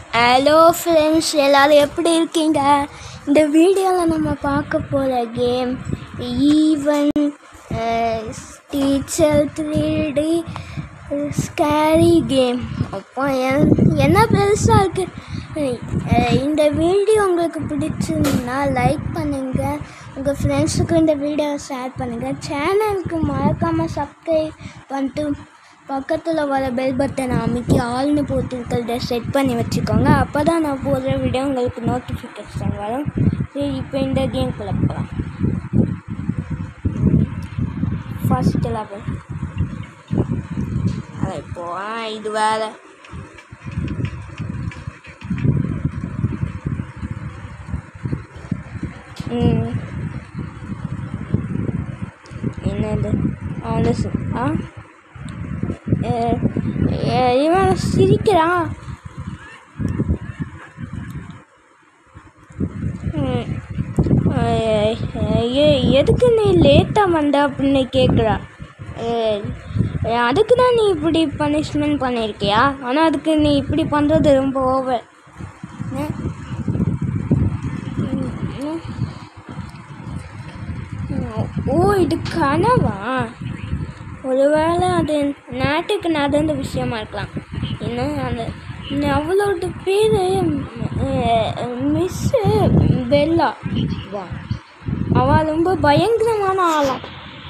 Hello friends எல்லோரும் எப்படி இருக்கீங்க இந்த வீடியோவில் நம்ம பார்க்க போகிற game even teacher three D scary game அப்போ என்- என்ன பெருசாக இருக்குது இந்த வீடியோ உங்களுக்கு பிடிச்சிருந்தா லைக் பண்ணுங்கள் உங்கள் ஃப்ரெண்ட்ஸுக்கு இந்த வீடியோவை ஷேர் பண்ணுங்கள் சேனலுக்கு மறக்காமல் சப்ஸ்கிரைப் பண்ணிட்டு பக்கத்தில் வர பெல் பட்டனை அமைக்கி ஆல்னு போட்டுருக்கிறத செட் பண்ணி வச்சுக்கோங்க அப்போ தான் நான் போடுற வீடியோ உங்களுக்கு நோட்டிஃபிகேஷன் வரும் சரி இப்போ இந்த கேம்குள்ளே போகலாம் ஃபர்ஸ்ட் லெவல் அதை இப்போ ஆ, இது வேற ம் என்னது அவன் ஆ அஹ் அஹ் இவன் சிரிக்கிறான் ம். அஹ் எ- எதுக்கு நீ லேட்டாக வந்த அப்படின்னு கேட்குறா அதுக்கு தான் நீ இப்படி பனிஷ்மெண்ட் பண்ணியிருக்கியா ஆனால் அதுக்கு நீ இப்படி பண்ணுறது ரொம்ப ஓவர் ஓ இது கனவா ஒருவேளை அது நாட்டுக்கு நடந்த விஷயமா இருக்கலாம் என்ன அந்த அவளோட பேர் மிஸ்ஸு பெல்லா வா அவள் ரொம்ப பயங்கரமான ஆளாம்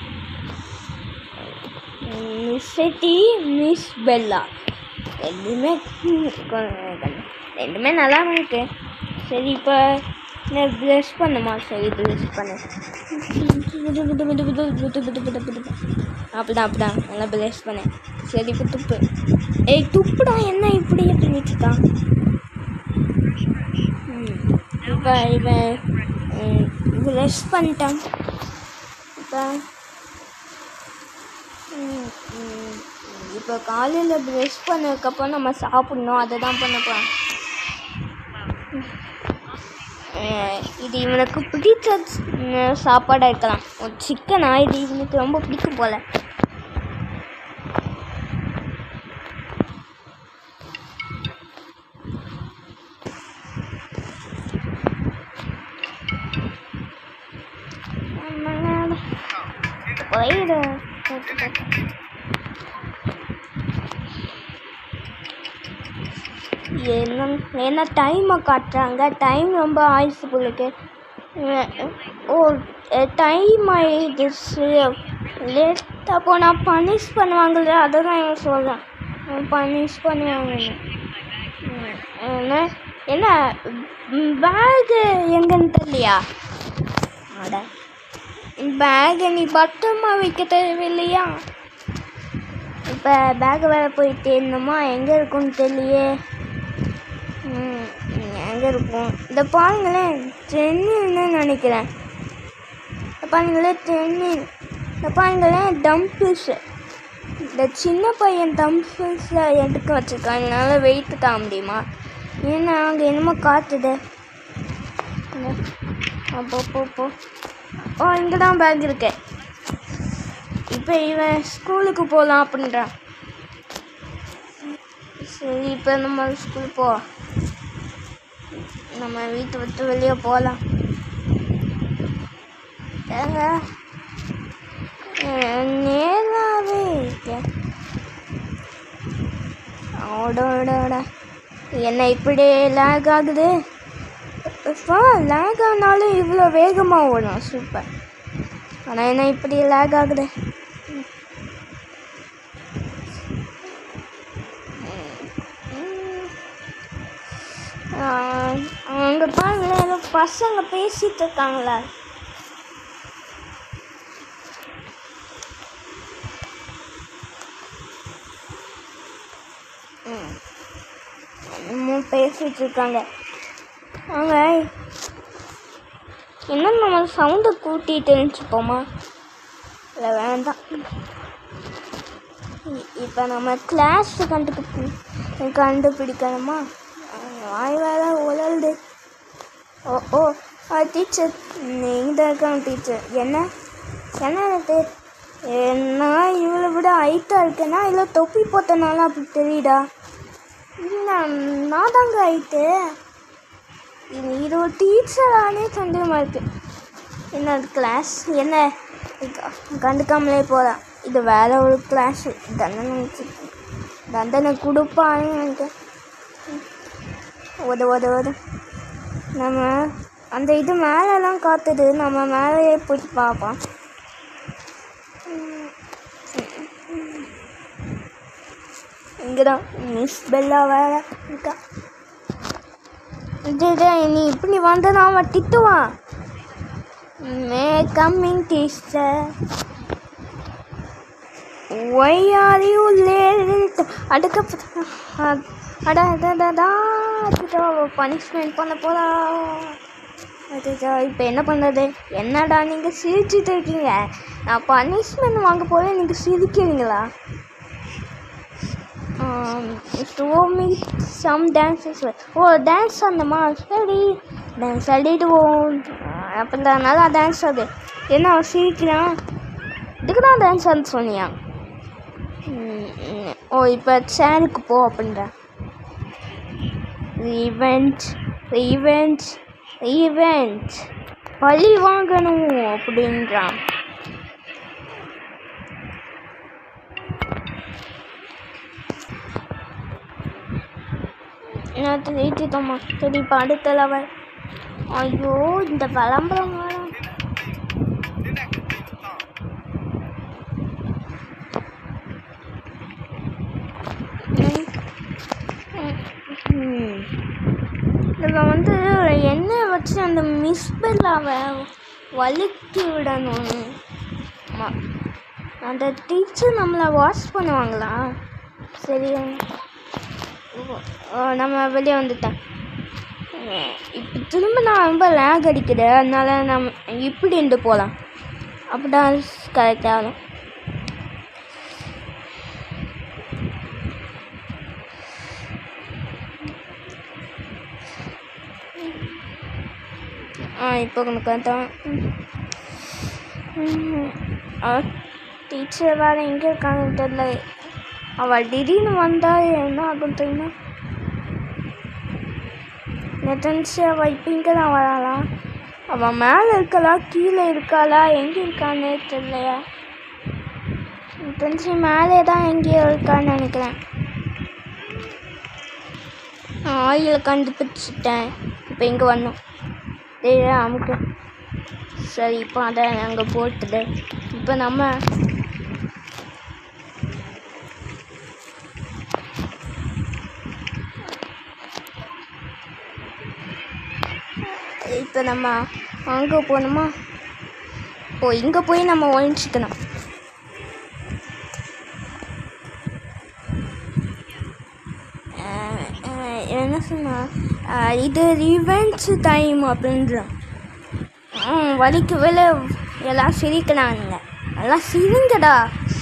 மிஸ் டி மிஸ் பெல்லா ரெண்டுமே ரெண்டுமே நல்லா இருக்கு சரி இப்போ நான் ப்ளஷ் பண்ணுமா சரி ப்ளஷ் பண்ணு அப்படிதான் அப்படிதான் நல்லா ப்ளஷ் பண்ணேன் சரி இப்போ துப்பு ஏய் துப்புடா என்ன இப்படி பண்ணிட்டு இருக்கான் ம், இப்போ இவன் ப்ளஷ் பண்ணிட்டான் இப்போ ம், ம், இப்போ காலையில் ப்ரஷ் பண்ணதுக்கப்புறம் நம்ம சாப்பிடணும் அதை தான் பண்ண போகிறோம் இது இவனுக்கு பிடிச்ச ம், சாப்பாடா இருக்கலாம் ஒரு சிக்கனா இது இவனுக்கு ரொம்ப பிடிக்கும் போல போயிடு என்ன என்ன டைமை காட்டுறாங்க டைம் ரொம்ப ஆயிடுச்சு உங்களுக்கு ஓ டைம் ஆயிடுச்சு லேட்டாக போனால் பனிஷ் பண்ணுவாங்கல்ல அதை தான் இவன் சொல்கிறான் பனிஷ் பண்ணுவாங்கன்னு ம், என்ன என்ன பேகு எங்கன்னு தெரியலையா அட பேகை நீ பத்திரமா வைக்க தேவையில்லையா இப்போ பேக் வேற போய் தேடணுமா எங்கே இருக்கும்னு தெரியலையே ம், எங்கே இருக்கும் இந்த பாருங்களேன் ட்ரென்னின்னு நினைக்கிறேன் இந்த பாருங்களேன் ட்ரென்னிங் இந்த பாருங்களேன் டம்பிள்ஸு இந்த சின்ன பையன் டம்பிள்ஸில் எடுக்க வச்சுருக்கான் என்னால் வெயிட் தாங்க முடியுமா ஏன்னா அங்கே என்னமோ காத்துது இந்த- அப்போ போ போ ஓ இங்கே தான் பேக் இருக்கு இப்போ இவன் ஸ்கூலுக்கு போகலாம் அப்படின்றான் சரி இப்போ நம்ம ஸ்கூல் போ நம்ம வீட்டை விட்டு வெளியே போகலாம் ஏங்க அஹ் நேராவே இருக்கு ஓடோட என்ன இப்படி லேக் ஆகுது இப்போ லேக் ஆனாலும் இவ்வளோ வேகமாக ஓடும் சூப்பர் ஆனால் என்ன இப்படி லேக் ஆகுது அங்கே பாருங்களேன் ஏதோ பசங்க பேசிட்டு இருக்காங்களா ம். என்னமோ பேசிட்டு இருக்காங்க அவங்க என்ன நம்ம சவுண்டை கூட்டிட்டு இருந்துச்சுப்போமா இல்லை வேண்டாம் இப்போ நம்ம கிளாஸ் கண்டுபிடி கண்டுபிடிக்கணுமா அஹ் வாய் வேற உழல்து ஓ ஓ டீச்சர் இங்கே இருக்காங்க டீச்சர் என்ன என்ன இது என்ன இவளை விட ஹைட்டாக இருக்கேனா இல்லை தொப்பி போட்டனால அப்படி தெரியுதா இல்லை நான் தாங்க ஆயிட்டு இது இது ஒரு டீச்சரானே சந்தேகமாக இருக்கு என்ன கிளாஸ் என்ன க- கண்டுக்காமலே போகிறான் இது வேற ஒரு கிளாஸ் தண்டனை வச்சு- தண்டனை கொடுப்பான்னு எனக்கு உத உத உத நம்ம அந்த இது மேலெல்லாம் காத்துது நம்ம மேலேயே போய் பார்ப்போம் இங்கே தான் மிஸ் பெல்லா வேற இருக்கா டேய் டேய், நீ இப்படி வந்தனா அவன் திட்டுவான் may coming teacher why are you late அடுக்க அட அடடா பனிஷ்மெண்ட் பண்ண போதா அதுதா இப்போ என்ன பண்ணுறது என்னடா நீங்கள் சிரிச்சிட்டு இருக்கீங்க நான் பனிஷ்மெண்ட் வாங்க போகிறேன் நீங்கள் சிரிக்கிறீங்களா ஷோ மீ சம் டான்ஸஸ் ஓ டான்ஸ் ஆடணுமா சரி டான்ஸ் ஆடிடுவோம் அப்போ நல்லா டான்ஸ் ஆடு என்ன அவன் சிரிக்கிறான் இதுக்கு தான் டான்ஸ் ஆட சொன்னியா ம், ம். ஓ இப்போ சேருக்கு போ அப்படின்ற ஈவெண்ட் ஈவெண்ட் ஈவெண்ட் பழி வாங்கணும் அப்படின்றான் நான் ஏற்றிட்டோம்மா சரி இப்போ அடுத்த லெவல் ஐயோ இந்த விளம்பரம் வேணும் இதில் வந்து எண்ணெய் வச்சு அந்த மிஸ்பெல்லாவை வலிக்கி விடணும் ஆமா. அந்த டீச்சர் நம்மளை வாஷ் பண்ணுவாங்களா சரி ஓ, நம்ம வெளியே வந்துட்டேன் இப்போ திரும்ப நான் ரொம்ப லேக் அடிக்குது அதனால நம்ம இப்படி இருந்து போகலாம் அப்படிதான் கரெக்டாக ஆகும் ஆ இப்போ உனக்கு அதான் டீச்சர் வேறு எங்கே இருக்காங்கன்னு தெரியல அவள் திடீர்னு வந்தால் என்ன ஆகும் தெரியுமா எனக்கு தெரிஞ்சு அவள் இப்போ இங்கே தான் வராளா அவள் மேலே இருக்காளா கீழே இருக்காளா எங்கே இருக்கான்னு தெரியலையா எனக்கு தெரிஞ்சு மேலே தான் எங்கேயோ இருக்கான்னு நினைக்கிறேன் ஆயில் கண்டுபிடிச்சிட்டேன் இப்போ இங்கே வரணும் டேய் அமுக்கு சரி இப்போ அதை அங்கே போட்டுடு இப்போ நம்ம இப்போ நம்ம அங்கே போகணுமா ஓ இங்கே போய் நம்ம ஒழிஞ்சிக்கணும் அஹ், அஹ், என்ன சொன்னா அஹ், இது ரிவெஞ்ச் டைம் அப்படின்றான் ம் வலிக்கு வேலை எல்லாம் சிரிக்கிறானுங்க எல்லாம் சிரிங்கடா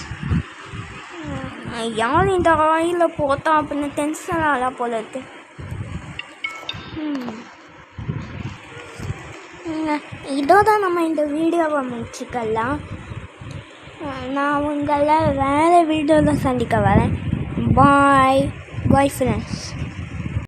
ம், யார் இந்த ஆயில் போட்டான் அப்படின்னு டென்ஷன் ஆகல போல இருக்கு ம். ம், இதோட நம்ம இந்த வீடியோவை முடிச்சுக்கலாம் அஹ், நான் உங்களை வேறு வீடியோவில் சந்திக்க வரேன் பாய் பாய் ஃப்ரெண்ட்ஸ்